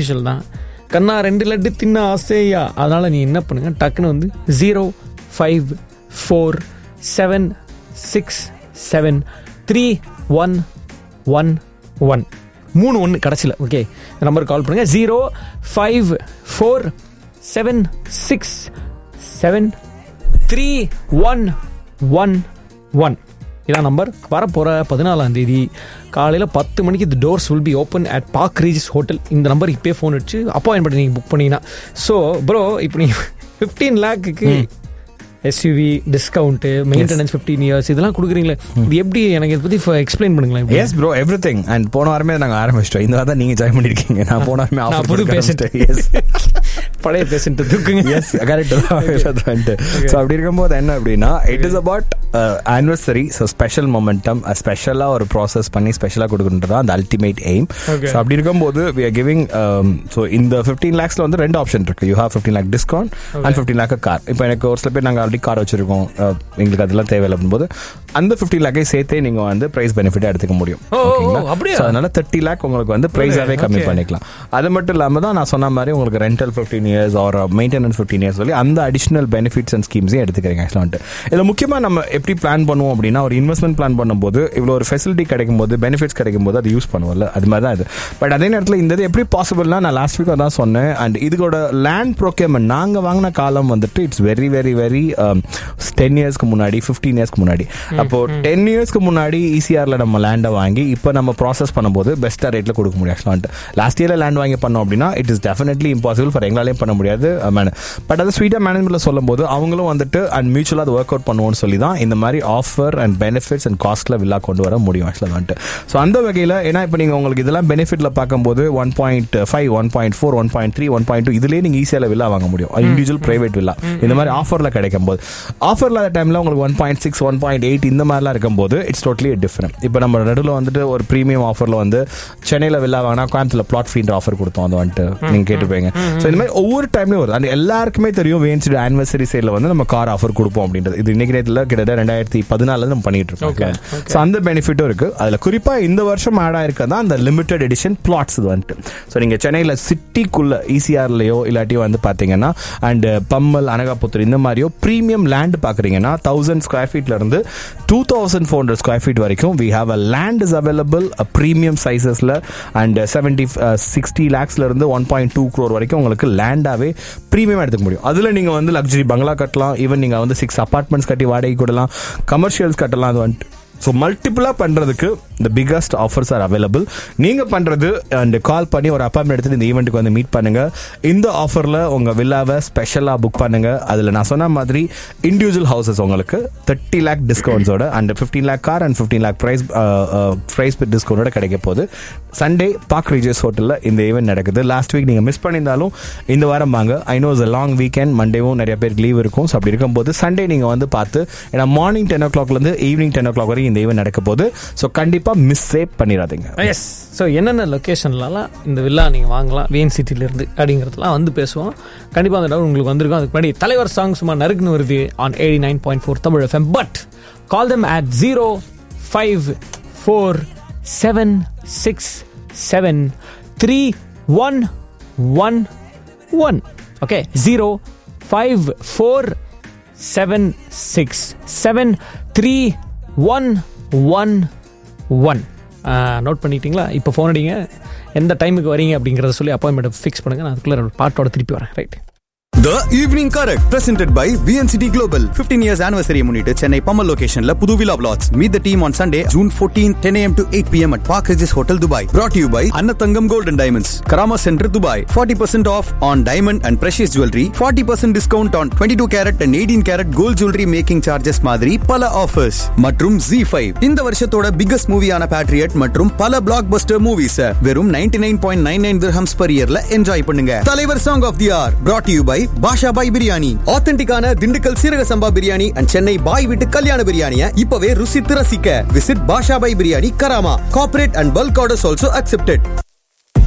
Official தான் கண்ணா ரெண்டு லட்டு தின்ன ஆசையா அதனால் நீ என்ன பண்ணுங்க டக்குன்னு வந்து zero five four seven six seven three one one one மூணு ஒன்று கடைசியில் ஓகே இந்த நம்பருக்கு கால் பண்ணுங்கள் zero five four seven six seven three one one one இதான் நம்பர் வரப்போகிற பதினாலாம் தேதி காலையில் பத்து மணிக்கு the doors will be open at Park Regis hotel இந்த நம்பருக்கு இப்போயே ஃபோன் வச்சு அப்பாயின்மெண்ட் நீங்கள் புக் பண்ணீங்கன்னா ஸோ ப்ரோ இப்போ நீங்கள் ஃபிஃப்டீன் லேக்குக்கு SUV discount maintenance fifteen years இதெல்லாம் கொடுக்குறீங்களே இது எப்படி எனக்கு இதை பற்றி எக்ஸ்பிளைன் பண்ணுங்களேன் இப்படி. Yes bro everything and போன வாரமே நாங்க ஆரம்பிச்சிட்டோம் இந்த வாரம் தான் நீங்க ஜாயின் பண்ணிருக்கீங்க நான் போன வாரமே நான் ஆஃபர் புது பேஷண்ட் எஸ் பழைய பேஷண்ட் தூக்குங்க எஸ் கரெக்ட் ஸோ அப்படி இருக்கும்போது என்ன அப்படின்னா it is about anniversary so special momentum ஸ்பெஷலாக ஒரு ப்ராசஸ் பண்ணி ஸ்பெஷலாக கொடுக்குறது அந்த அல்டிமேட் எய்ம் Okay. ஸோ அப்படி இருக்கும்போது வி ஆர் கிவிங் ஸோ இந்த ஃபிஃப்டீன் லேக்ஸ்ல வந்து ரெண்டு ஆப்ஷன் இருக்கு you have fifteen lakh discount and fifteen lakh car இப்போ எனக்கு ஒரு சில பேர் நாங்கள் ஆல்ரெடி கார் வச்சிருக்கோம் uh, எங்களுக்கு அதெல்லாம் தேவையில்லை போது அந்த ஃபிஃப்டி லேக்கை சேர்த்தே நீங்க வந்து பிரைஸ் பெனிஃபிட் எடுத்துக்க முடியும் ஓ, ஓ, ஓகேங்களா? அப்படியா? So, அதனால தேர்ட்டி லேக் உங்களுக்கு வந்து பிரைஸாவே கம்மி okay. பண்ணிக்கலாம் அது மட்டும் இல்லாம தான் நான் சொன்ன மாதிரி உங்களுக்கு rental fifteen years or maintenance fifteen years சொல்லி அந்த அடிஷனல் பெனிஃபிட்ஸ் அண்ட் ஸ்கீம்ஸையும் எடுத்துக்கிறீங்க ஆக்சுவலாக வந்துட்டு இதில் முக்கியமாக நம்ம எப்படி பிளான் பண்ணுவோம் அப்படின்னா ஒரு இன்வெஸ்ட்மெண்ட் பிளான் பண்ணும்போது இவ்வளோ ஒரு ஃபெசிலிட்டி கிடைக்கும் போது பெனிஃபிட்ஸ் கிடைக்கும் போது அதை யூஸ் பண்ணுவோம்ல அது மாதிரி தான் இது பட் அதே நேரத்தில் இந்த இது எப்படி பாசிபிள்னா நான் லாஸ்ட் வீக் தான் சொன்னேன் அண்ட் இதோட லேண்ட் ப்ரோக்யூர்மெண்ட் நாங்கள் வாங்கின காலம் வந்துட்டு it's very very very ten இயர்ஸ்க்கு முன்னாடி ஃபிஃப்டீன் இயர்ஸ்க்கு முன்னாடி அப்போ டென் இயர்ஸ்க்கு முன்னாடி ஈசிஆர்ல நம்ம லேண்டை வாங்கி இப்போ நம்ம ப்ராசஸ் பண்ணும்போது பெஸ்ட்டாக ரேட்டில் கொடுக்க முடியும் ஆக்சுவலாக லாஸ்ட் இயரில் லேண்ட் வாங்கி பண்ணோம் அப்படின்னா it is definitely impossible for எங்களாலையும் பண்ண முடியாது பட் அது ஸ்வீட்டாக மேனேஜ்மெண்ட்டில் சொல்லும்போது அவங்களும் வந்துட்டு அண்ட் மியூச்சுவலாக அது ஒர்க் அவுட் பண்ணுவோம்னு சொல்லி தான் இந்த மாதிரி ஆஃபர் அண்ட் பெனிஃபிட்ஸ் அண்ட் காஸ்ட்டில் வில்லா கொண்டு வர முடியும் ஆக்சுவலாக வந்துட்டு ஸோ அந்த வகையில் ஏன்னா இப்போ நீங்கள் உங்களுக்கு இதெல்லாம் பெனிஃபிட்டில் பார்க்கும்போது one point five one point four one point three one point two இதுலேயே நீங்கள் ஈஸியாக வில்லா வாங்க முடியும் இண்டிவிஜுவல் பிரைவேட் வில்லா இந்த மாதிரி ஆஃபரில் கிடைக்கும் போது ஆஃபர் இல்லாத டைமில் உங்களுக்கு one point six one point eight இந்த மாதிரிலாம் இருக்கும்போது இட்ஸ் டோட்லி டிஃப்ரெண்ட் இப்போ நம்ம நடுவில் வந்துட்டு ஒரு ப்ரீமியம் ஆஃபரில் வந்து சென்னையில் வில்லா வாங்கினா கோயம்புத்தூர் பிளாட் ஃபீன்ற ஆஃபர் கொடுத்தோம் அது வந்துட்டு நீங்கள் கேட்டுருப்பீங்க ஸோ இந்த மாதிரி ஒவ்வொரு டைம்லையும் வருது அந்த எல்லாருக்குமே தெரியும் வேன்ஸ்டு ஆனிவர்சரி சேலில் வந்து நம்ம கார் ஆஃபர் கொடுப்போம் அப்படின்றது இது இன்னைக்கு நேரத்தில் கிட்டத்தட்ட ரெண்டாயிரத்தி பதினாலில் நம்ம பண்ணிட்டு Okay, இருக்கோம் ஸோ அந்த பெனிஃபிட்டும் இருக்கு அதில் குறிப்பாக இந்த வருஷம் ஆட் ஆயிருக்கதான் அந்த லிமிடெட் எடிஷன் பிளாட்ஸ் இது வந்துட்டு ஸோ நீங்கள் சென்னையில் சிட்டிக்குள்ள ஈசிஆர்லையோ இல்லாட்டி வந்து பார்த்தீங்கன்னா அண்ட் பம்மல் அனகாபுத்தூர் இந்த மாதிரியோ ப்ரீமியம் லேண்ட் பார்க்குறீங்கன்னா தௌசண்ட் ஸ்கொயர் ஃபீட்ல இருந்து two thousand four hundred square feet வரைக்கும் we have a land is available premium சைசஸில் அண்ட் செவன்டி சிக்ஸ்டி லேக்ஸ்ல இருந்து ஒன் பாயிண்ட் டூ க்ரோர் வரைக்கும் உங்களுக்கு லேண்டாவே ப்ரீமியம் எடுத்துக்க முடியும் அதில் நீங்கள் வந்து லக்ஸரி பங்களா கட்டலாம் ஈவன் நீங்கள் வந்து சிக்ஸ் அப்பார்ட்மெண்ட்ஸ் கட்டி வாடகை கூடலாம் கமர்ஷியல்ஸ் கட்டலாம் அது வந்துட்டு ஸோ மல்டிபிளாக பண்ணுறதுக்கு இந்த பிக்கஸ்ட் ஆஃபர்ஸ் ஆர் அவைலபிள் நீங்கள் பண்ணுறது அண்ட் கால் பண்ணி ஒரு அப்பாயின்மெண்ட் எடுத்துட்டு இந்த ஈவெண்ட்டுக்கு வந்து மீட் பண்ணுங்க இந்த ஆஃபரில் உங்கள் வில்லாவை ஸ்பெஷலாக புக் பண்ணுங்க அதில் நான் சொன்ன மாதிரி இண்டிவிஜுவல் ஹவுசஸ் உங்களுக்கு தேர்ட்டி லேக் டிஸ்கவுண்ட்ஸோட and fifteen lakh car and fifteen lakh price price டிஸ்கவுண்டோட கிடைக்க போகுது சண்டே பார்க் ரீஜஸ் ஹோட்டலில் இந்த ஈவெண்ட் நடக்குது லாஸ்ட் வீக் நீங்கள் மிஸ் பண்ணியிருந்தாலும் இந்த வாரம் வாங்க I know is long weekend மண்டேவும் நிறைய பேருக்கு லீவ் இருக்கும் ஸோ அப்படி இருக்கும்போது சண்டே நீங்கள் வந்து பார்த்து ஏன்னா மார்னிங் டென் ஓ கிளாக்லேருந்து ஈவினிங் டென் ஓ கிளாக் வரைக்கும் இந்த ஈவெண்ட் நடக்க போகுது ஸோ கண்டிப்பாக மிஸ்ஸே பண்ணிடாதீங்க எஸ் ஸோ என்னென்ன லொக்கேஷன்லலாம் இந்த வில்லா நீங்கள் வாங்கலாம் வேன் சிட்டிலேருந்து அப்படிங்கிறதுலாம் வந்து பேசுவோம் கண்டிப்பாக அந்த டவுன் உங்களுக்கு வந்திருக்கும் அதுக்கு முன்னாடி தலைவர் சாங் சும்மா நறுக்குன்னு வருது on eighty nine point four Tamil FM but call them at zero five four seven six seven three one one one okay zero five four seven six seven three one one one note பண்ணிட்டீங்களா இப்போ phone அடிங்க எந்த டைமுக்கு வரீங்க அப்படிங்கிறத சொல்லி appointment fix பண்ணுங்க நான் அதுக்குள்ளே ஒரு பாட்டோட திருப்பி வரேன் right The Evening Correct, presented by VNCT Global. 15 years anniversary முன்னிட்டு சென்னை பம்மல் லொகேஷன்ல புது விழா flats meet the team on Sunday June 14 10 am to 8 pm at Park Regis Hotel Dubai. Brought to you by Annathangam Gold and Diamonds, Karama Center Dubai. 40% off on diamond and precious jewelry. 40% discount on 22 carat and 18 carat gold jewelry making charges மாதிரி பல offers மற்றும் Z5 இந்த வருஷத்தோட biggest மூவியான Patriot மற்றும் பல black Bastar movies வெறும் 99.99 nine point nine nine dirhams per இயர்ல enjoy பண்ணுங்க தலைவர் song of the hour brought to you by Basha Bhai biryani ஆத்தென்டிக்கான திண்டுக்கல் சீரக சம்பா பிரியாணி அண்ட் சென்னை பாய் வீட்டு கல்யாண பிரியாணியை இப்பவே ருசித்து ரசிக்க visit Basha Bhai biryani Karama corporate and bulk orders also accepted